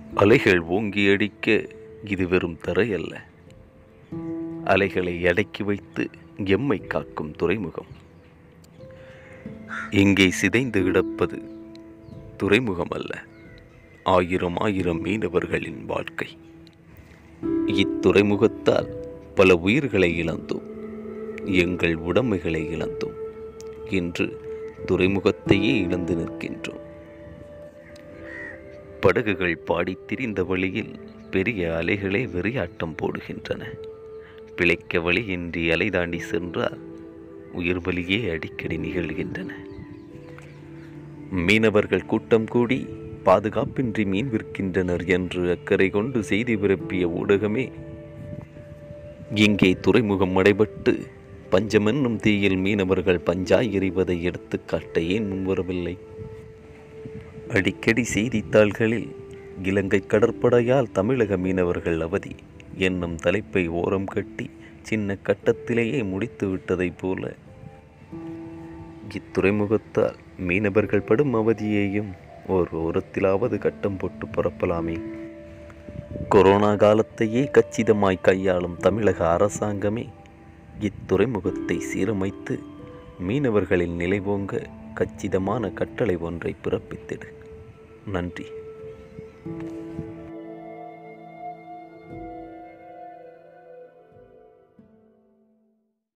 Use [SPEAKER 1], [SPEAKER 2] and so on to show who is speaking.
[SPEAKER 1] அலைகள் ஓங்கி அடிக்க இது வெறும் தரை அல்ல அலைகளை அடக்கி வைத்து எம்மை காக்கும் துறைமுகம் இங்கே சிதைந்து கிடப்பது துறைமுகம் அல்ல ஆயிரம் ஆயிரம் மீனவர்களின் வாழ்க்கை இத்துறைமுகத்தால் பல உயிர்களை இழந்தோம் எங்கள் உடைமைகளை இழந்தோம் இன்று துறைமுகத்தையே இழந்து நிற்கின்றோம் படகுகள் பாடித் திரிந்த வழியில் பெரிய அலைகளே வெறியாட்டம் போடுகின்றன பிழைக்க வழியின்றி அலை தாண்டி சென்றால் உயிர் வலியே அடிக்கடி நிகழ்கின்றன மீனவர்கள் கூட்டம் கூடி பாதுகாப்பின்றி மீன் விற்கின்றனர் என்று அக்கறை கொண்டு செய்தி பிறப்பிய ஊடகமே இங்கே துறைமுகம் அடைபட்டு பஞ்சமென்னும் தீயில் மீனவர்கள் பஞ்சாய் எறிவதை எடுத்துக்காட்ட ஏன் முன்வரவில்லை அடிக்கடி செய்தித்தாள்களில் இலங்கை கடற்படையால் தமிழக மீனவர்கள் அவதி என்னும் தலைப்பை ஓரம் கட்டி சின்ன கட்டத்திலேயே முடித்து விட்டதைப் போல இத்துறைமுகத்தால் மீனவர்கள் படும் அவதியையும் ஓர் ஓரத்திலாவது கட்டம் போட்டு பரப்பலாமே கொரோனா காலத்தையே கச்சிதமாய் கையாளும் தமிழக அரசாங்கமே இத்துறைமுகத்தை சீரமைத்து மீனவர்களின் நிலை ஓங்க கச்சிதமான கட்டளை ஒன்றை பிறப்பித்திடு நன்றி